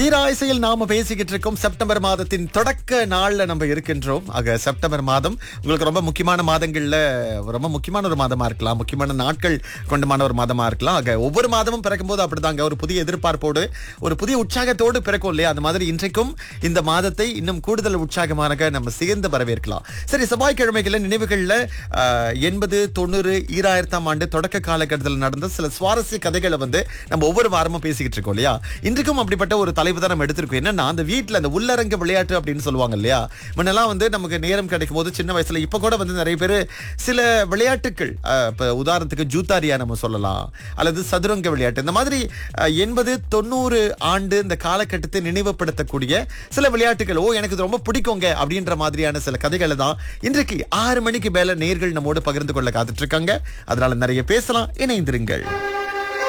தீராயசையில் நாம பேசிக்கிட்டு இருக்கோம் செப்டம்பர் மாதத்தின் தொடக்க நாள்ல நம்ம இருக்கின்றோம் ஆக செப்டம்பர் மாதம் உங்களுக்கு ரொம்ப முக்கியமான மாதங்கள்ல ரொம்ப முக்கியமான ஒரு மாதமா இருக்கலாம் முக்கியமான நாட்கள் கொண்டமான ஒரு மாதமா இருக்கலாம் ஆக ஒவ்வொரு மாதமும் பிறக்கும் போது அப்படிதாங்க ஒரு புதிய எதிர்பார்ப்போடு ஒரு புதிய உற்சாகத்தோடு பிறக்கும் இல்லையா அந்த மாதிரி இன்றைக்கும் இந்த மாதத்தை இன்னும் கூடுதல் உற்சாகமாக நம்ம சேர்ந்து வரவேற்கலாம் சரி செவ்வாய்க்கிழமைகள்ல நினைவுகள்ல ஆஹ், எண்பது தொண்ணூறு ஈராயிரத்தாம் ஆண்டு தொடக்க காலகட்டத்தில் நடந்த சில சுவாரஸ்ய கதைகளை வந்து நம்ம ஒவ்வொரு வாரமும் பேசிக்கிட்டு இருக்கோம் இல்லையா இன்றைக்கும் அப்படிப்பட்ட ஒரு தலைப்பு தான் நம்ம எடுத்திருக்கோம் என்னன்னா அந்த வீட்ல அந்த உள்ளரங்க விளையாட்டு அப்படின்னு சொல்லுவாங்க இல்லையா முன்னெல்லாம் வந்து நமக்கு நேரம் கிடைக்கும் போது சின்ன வயசுல இப்ப கூட வந்து நிறைய பேர் சில விளையாட்டுகள் ஆஹ், இப்ப உதாரணத்துக்கு ஜூத்தாரியா நம்ம சொல்லலாம் அல்லது சதுரங்க விளையாட்டு இந்த மாதிரி எண்பது தொண்ணூறு ஆண்டு இந்த காலகட்டத்தை நினைவுபடுத்தக்கூடிய சில விளையாட்டுகள் ஓ எனக்கு இது ரொம்ப பிடிக்குங்க அப்படின்ற மாதிரியான சில கதைகளை தான் இன்றைக்கு ஆறு மணிக்கு மேல நேர்கள் நம்மோடு பகிர்ந்து கொள்ள காத்துட்டு இருக்காங்க அதனால நிறைய பேசலாம் இணைந்திருங்கள்